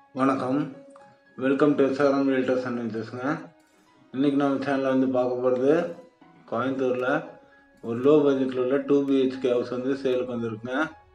வணக்கம் welcome to SRM realtors and வெஞ்சர்ஸுங்க இன்றைக்கி நம்ம சேனலில் வந்து பார்க்க போகிறது கோயம்புத்தூரில் ஒரு லோ பட்ஜெட்டில் உள்ள டூ பிஹெச்கே ஹவுஸ் வந்து சேலுக்கு வந்திருக்குங்க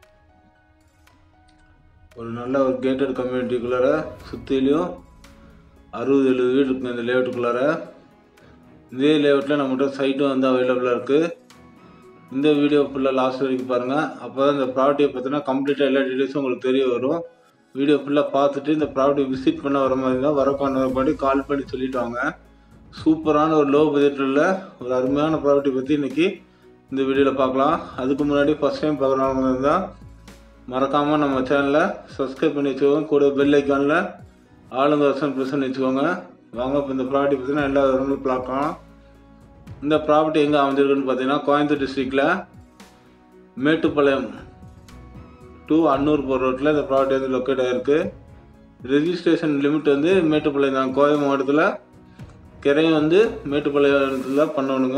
ஒரு நல்ல ஒரு கேட்டட் கம்யூனிட்டிக்குள்ளார சுற்றிலையும் அறுபது எழுபது வீடு இருக்குங்க இந்த லேஅவுட்டுக்குள்ளார இதே லேஅவுட்டில் நம்மகிட்ட சைட்டும் வந்து அவைலபிளாக இருக்குது இந்த வீடியோ ஃபுல்லாக லாஸ்ட் வரைக்கும் பாருங்கள் அப்போ தான் இந்த ப்ராப்பர்ட்டியை பற்றினா கம்ப்ளீட்டாக எல்லா டீட்டெயில்ஸும் உங்களுக்கு தெரிய வரும் வீடியோ ஃபுல்லாக பார்த்துட்டு இந்த ப்ராப்பர்ட்டி விசிட் பண்ண வர மாதிரி இருந்தால் வரக்கான வரப்பாடி கால் பண்ணி சொல்லிட்டு வாங்க சூப்பரான ஒரு லோ பட்ஜெட்டில் ஒரு அருமையான ப்ராப்பர்ட்டி பற்றி இன்றைக்கி இந்த வீடியோவில் பார்க்கலாம் அதுக்கு முன்னாடி ஃபஸ்ட் டைம் பார்க்குறவங்க இருந்தால் மறக்காமல் நம்ம சேனலை சப்ஸ்கிரைப் பண்ணி வச்சுக்கோங்க கூட பெல் ஐக்கானில் ஆளுங்க வருஷம் ப்ரெஸ் பண்ணி வச்சுக்கோங்க வாங்க இப்போ இந்த ப்ராப்பர்ட்டி பற்றினா எல்லா விவரங்களும் பார்க்கலாம் இந்த ப்ராப்பர்ட்டி எங்கே அமைஞ்சிருக்குன்னு பார்த்தீங்கன்னா கோயம்புத்தூர் டிஸ்ட்ரிக்டில் மேட்டுப்பாளையம் டு அன்னூர் போகிற ரோட்டில் இந்த ப்ராப்பர்ட்டி வந்து லொக்கேட் ஆகிருக்கு ரெஜிஸ்ட்ரேஷன் லிமிட் வந்து மேட்டுப்பாளையம் தான் கோவை மாவட்டத்தில் கிரையும் வந்து மேட்டுப்பாளையத்தில் பண்ணணுங்க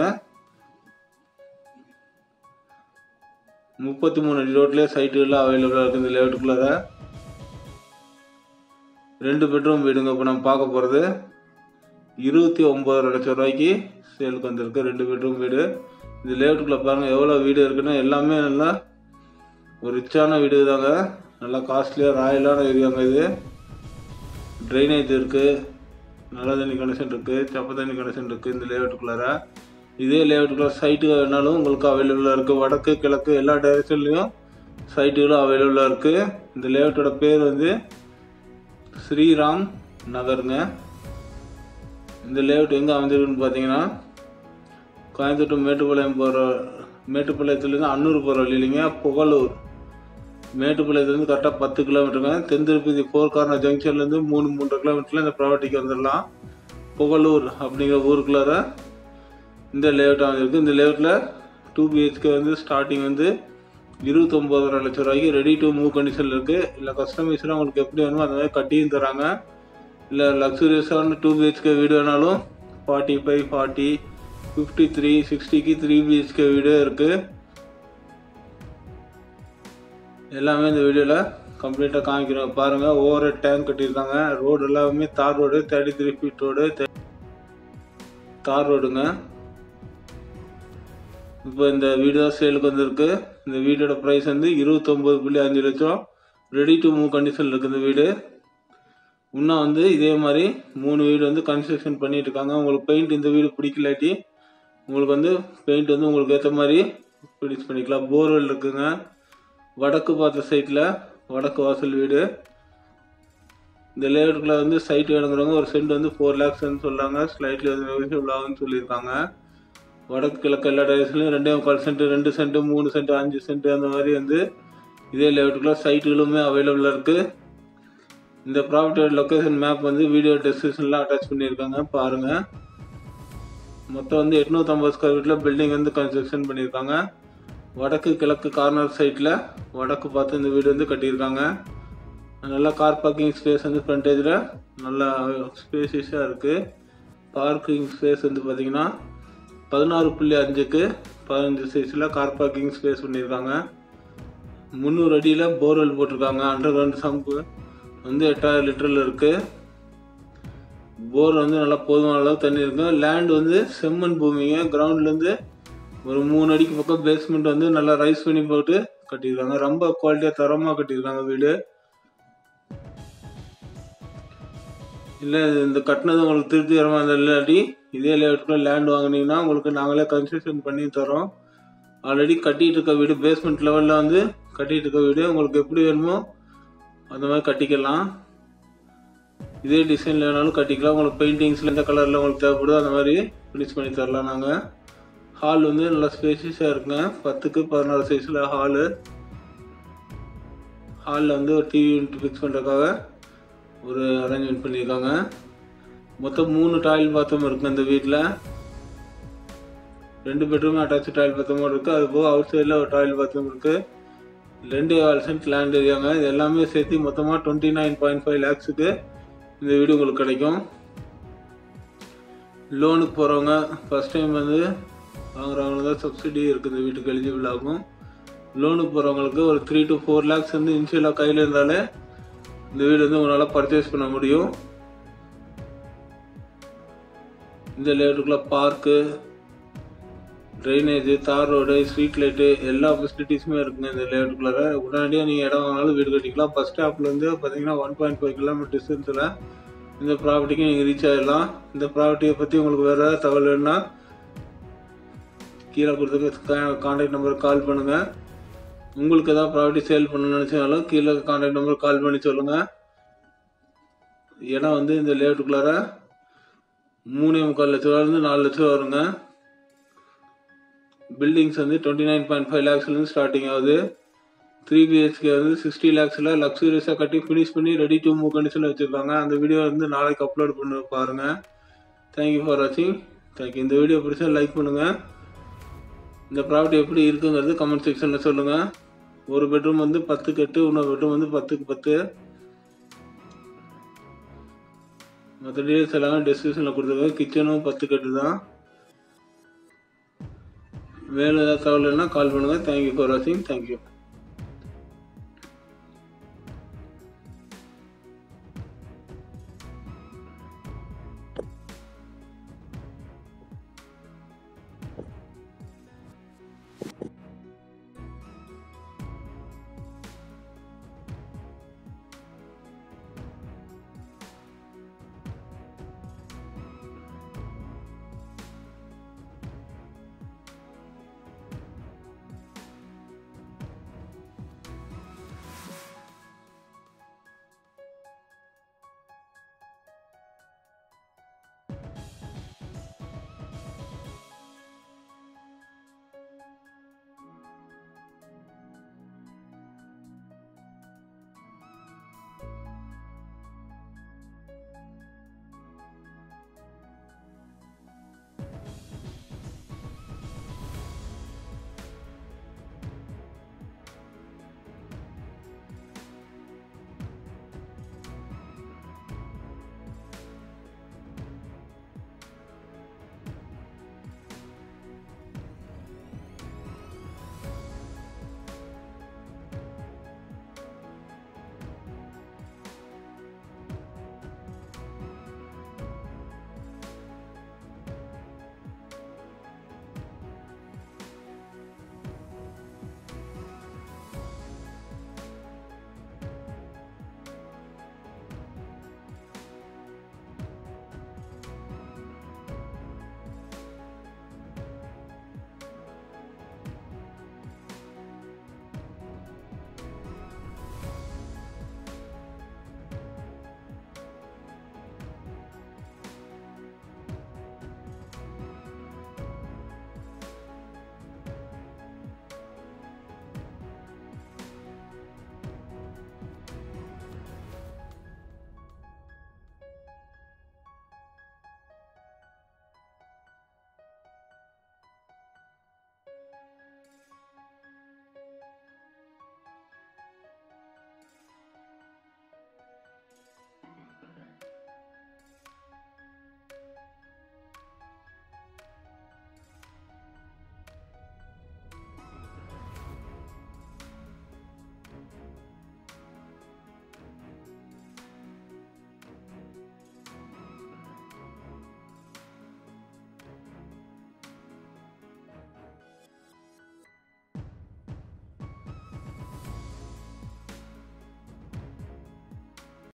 முப்பத்தி மூணு அடி ரோட்லேயே சைட்டுகள்லாம் அவைலபிளாக இருக்குது இந்த லேஅவுட்டுக்குள்ளார ரெண்டு பெட்ரூம் வீடுங்க இப்போ நம்ம பார்க்க போகிறது இருபத்தி ஒம்பது லட்சம் ரூபாய்க்கு சேலுக்கு வந்திருக்கு ரெண்டு பெட்ரூம் வீடு இந்த லேஅவுட்டுக்குள்ளே பாருங்கள் எவ்வளோ வீடு இருக்குன்னா எல்லாமே நல்லா ஒரு ரிச்சான வீடு தாங்க நல்லா காஸ்ட்லியாக ராயலான ஏரியாங்க இது ட்ரைனேஜ் இருக்குது நல்ல தண்ணி கனெக்ஷன் இருக்குது சப்ப தண்ணி கனெக்ஷன் இருக்குது இந்த லேஅவுட்டுக்குள்ளார இதே லேஅவுட்டுக்குள்ள சைட்டு வேணாலும் உங்களுக்கு அவைலபிளாக இருக்குது வடக்கு கிழக்கு எல்லா டைரக்ஷன்லேயும் சைட்டுகளும் அவைலபிளாக இருக்குது இந்த லேஅவுட்டோட பேர் வந்து ஸ்ரீராம் நகருங்க இந்த லேஅவுட் எங்கே அமைஞ்சிருக்குன்னு பார்த்தீங்கன்னா கோயம்புத்தூர் to மேட்டுப்பாளையம் போகிற மேட்டுப்பாளையத்துலேருந்து அன்னூர் போகிற வழியிலிங்க புகழூர் மேட்டுப்பாளையத்துலேருந்து கரெக்டாக பத்து கிலோமீட்டருங்க தென் திருப்பதி ஃபோர் கார்னர் ஜங்ஷன்லேருந்து மூணு மூன்றரை கிலோமீட்டரில் இந்த ப்ராப்பர்ட்டிக்கு வந்துடலாம் புகழூர் அப்படிங்கிற ஊருக்குள்ளார இந்த லேஅவுட் அமைஞ்சிருக்கு இந்த லேஅவுட்டில் டூ பிஹெச்கே வந்து ஸ்டார்டிங் வந்து இருபத்தொம்போதரை லட்சம் ரூபாய்க்கு ரெடி டு மூவ் கண்டிஷனில் இருக்குது இல்லை கஸ்டமைஸ்லாம் உங்களுக்கு எப்படி வேணுமோ அந்த மாதிரி கட்டியும் தராங்க இல்லை லக்ஸுரியஸான டூ பிஹெச்கே வீடு வேணாலும் forty five forty fifty three சிக்ஸ்டிக்கு த்ரீ பிஹெச்கே வீடு இருக்குது எல்லாமே இந்த வீடியோவில் கம்ப்ளீட்டாக காமிக்கிறோம் பாருங்கள் ஓவர் டேங்க் கட்டியிருக்காங்க ரோடு எல்லாமே தார் road thirty three feet road தார் ரோடுங்க இப்போ இந்த வீடு தான் சேலுக்கு வந்திருக்கு இந்த வீடோட ப்ரைஸ் வந்து இருபத்தொம்போது புள்ளி அஞ்சு லட்சம் ரெடி டு மூவ் கண்டிஷனில் இருக்குது இந்த வீடு இன்னும் வந்து இதே மாதிரி மூணு வீடு வந்து கன்ஸ்ட்ரக்ஷன் பண்ணிட்டு இருக்காங்க உங்களுக்கு பெயிண்ட் இந்த வீடு பிடிக்கலாட்டி உங்களுக்கு வந்து பெயிண்ட் வந்து உங்களுக்கு ஏற்ற மாதிரி ஃபினிஷ் பண்ணிக்கலாம் போர்வெல் இருக்குங்க வடக்கு பார்த்த சைட்டில் வடக்கு வாசல் வீடு இந்த லேஅவுட்டுக்குள்ள வந்து சைட் வேணுங்கிறவங்க ஒரு சென்ட் வந்து ஃபோர் லேக்ஸ்ன்னு சொல்கிறாங்க ஸ்லைட்லி வந்து நெகோசியபிள் ஆகும்னு சொல்லியிருக்காங்க வடக்கு கிழக்கு எல்லா டைரக்ஷன்லையும் ரெண்டே முக்கால் சென்ட் ரெண்டு சென்ட் மூணு சென்ட் அஞ்சு சென்ட் அந்த மாதிரி வந்து இதே லேஅவுட்டுக்குள்ள சைட்டுகளுமே அவைலபிளாக இருக்குது இந்த ப்ராப்பர்ட்டியோட லொக்கேஷன் மேப் வந்து வீடியோ டெஸ்கிரிப்ஷனில் அட்டாச் பண்ணியிருக்காங்க பாருங்கள் மொத்தம் வந்து எட்நூற்றம்பது ஸ்கொயர் ஃபீட்டில் பில்டிங் வந்து கன்ஸ்ட்ரக்ஷன் பண்ணியிருக்காங்க வடக்கு கிழக்கு கார்னர் சைட்டில் வடக்கு பார்த்து இந்த வீடு வந்து கட்டியிருக்காங்க நல்லா கார் பார்க்கிங் ஸ்பேஸ் வந்து ஃப்ரண்டேஜில் நல்லா ஸ்பேசியஸாக இருக்குது பார்க்கிங் ஸ்பேஸ் வந்து பார்த்திங்கன்னா பதினாறு புள்ளி அஞ்சுக்கு பதினஞ்சு சைஸில் கார் பார்க்கிங் ஸ்பேஸ் பண்ணியிருக்காங்க முந்நூறு அடியில் போர்வெல் போட்டிருக்காங்க அண்டர் கிரவுண்ட் சம்பு வந்து எட்டாயிரம் லிட்டரில் இருக்குது போர் வந்து நல்லா போதுமான அளவு தண்ணி இருக்கும் லேண்ட் வந்து செம்மண் பூமிங்க கிரவுண்ட்லேருந்து ஒரு மூணு அடிக்கு பக்கம் பேஸ்மெண்ட் வந்து நல்லா ரைஸ் பண்ணி போட்டு கட்டியிருக்காங்க ரொம்ப குவாலிட்டியாக தரமாக கட்டியிருக்காங்க வீடு இல்லை இந்த கட்டினது உங்களுக்கு திருப்தி வரமா இருந்தால் இல்லாட்டி இதே லேஅவுட்டுக்குள்ள லேண்ட் வாங்கினீங்கன்னா உங்களுக்கு நாங்களே கன்ஸ்ட்ரக்ஷன் பண்ணி தரோம் ஆல்ரெடி கட்டிகிட்டு இருக்க வீடு பேஸ்மெண்ட் லெவலில் வந்து கட்டிகிட்டு இருக்க வீடு உங்களுக்கு எப்படி வேணுமோ அந்த மாதிரி கட்டிக்கலாம் இதே டிசைனில் வேணாலும் கட்டிக்கலாம் உங்களுக்கு பெயிண்டிங்ஸில் எந்த கலரில் உங்களுக்கு தேவைப்படுதோ அந்த மாதிரி ஃபினிஷ் பண்ணி தரலாம் நாங்கள் ஹால் வந்து நல்லா ஸ்பேசியஸாக இருக்குங்க பத்துக்கு பதினாறு சைஸில் ஹாலு ஹாலில் வந்து ஒரு டிவி யூனிட் ஃபிக்ஸ் பண்ணுறதுக்காக ஒரு அரேஞ்ச்மெண்ட் பண்ணியிருக்காங்க மொத்தம் மூணு டாய்லெட் பாத்ரூம் இருக்குங்க இந்த வீட்டில் ரெண்டு பெட்ரூம் அட்டாச் டாய்லெட் பாத்ரூம் இருக்குது அது போக அவுட் சைடில் ஒரு டாய்லெட் பாத்ரூம் இருக்குது ரெண்டு ஆல் சென்ட் லேண்ட் ஏரியாங்க இது எல்லாமே சேர்த்து மொத்தமாக டுவெண்ட்டி நைன் பாயிண்ட் ஃபைவ் லேக்ஸுக்கு இந்த வீடு உங்களுக்கு கிடைக்கும் லோனுக்கு போகிறவங்க ஃபஸ்ட் டைம் வந்து வாங்குறவங்க தான் சப்சிடி இருக்குது இந்த வீட்டுக்கு எலிஜிபிள் ஆகும் லோனுக்கு போகிறவங்களுக்கு ஒரு த்ரீ டு ஃபோர் லேக்ஸ் வந்து இன்ஷியலாக கையில் இருந்தாலே இந்த வீடு வந்து உங்களால் பர்ச்சேஸ் பண்ண முடியும் இந்த லேஅவுட்டுக்குள்ள பார்க்கு ட்ரைனேஜ் தார் ரோடு ஸ்ட்ரீட் லைட்டு எல்லா ஃபெசிலிட்டிஸுமே இருக்குங்க இந்த லேஅவுட்டுக்குள்ளார உடனடியாக நீங்கள் இடம் வாங்கினாலும் வீடு கட்டிக்கலாம் பஸ் ஸ்டாப்லேருந்து பார்த்தீங்கன்னா ஒன் பாயிண்ட் ஃபைவ் கிலோமீட்டர் டிஸ்டன்ஸில் இந்த ப்ராப்பர்ட்டிக்கு நீங்கள் ரீச் ஆகிடலாம் இந்த ப்ராப்பர்ட்டியை பற்றி உங்களுக்கு வேறு ஏதாவது தகவல் வேணும்னா கீழே கொடுத்துருக்க கான்டாக்ட் நம்பருக்கு கால் பண்ணுங்கள் உங்களுக்கு ஏதாவது ப்ராப்பர்ட்டி சேல் பண்ணணும்னு நினச்சாலும் கீழே கான்டாக்ட் நம்பருக்கு கால் பண்ணி சொல்லுங்கள் இடம் வந்து இந்த லேஅவுட்டுக்குள்ளார மூணே முக்கால் லட்ச ரூபாலேருந்து நாலு லட்ச ரூபா வருங்க பில்டிங்ஸ் வந்து டுவெண்ட்டி நைன் பாயிண்ட் ஃபைவ் லேக்ஸ்லேருந்து ஸ்டார்டிங் ஆகுது த்ரீ பிஹெச்கே வந்து சிக்ஸ்டி லேக்ஸில் லக்ஸூரியஸாக கட்டி ஃபினிஷ் பண்ணி ரெடி டு மூவ் கண்டிஷனில் வச்சுருக்காங்க அந்த வீடியோ வந்து நாளைக்கு அப்லோட் பண்ணி பாருங்கள் தேங்க்யூ ஃபார் வாட்சிங் தேங்க்யூ இந்த வீடியோ பிடிச்சா லைக் பண்ணுங்கள் இந்த ப்ராப்பர்ட்டி எப்படி இருக்குங்கிறது கமெண்ட் செக்ஷனில் சொல்லுங்கள் ஒரு பெட்ரூம் வந்து பத்துக்கு எட்டு இன்னொரு பெட்ரூம் வந்து பத்துக்கு பத்து மற்ற டீடைல்ஸ் எல்லாமே டிஸ்கிரிப்ஷனில் கொடுத்துருக்கேன் கிச்சனும் பத்து கட்டு தான் வேறு ஏதாவது தகவல் கால் பண்ணுங்கள் தேங்க்யூ ஃபார் வாட்சிங் தேங்க்யூ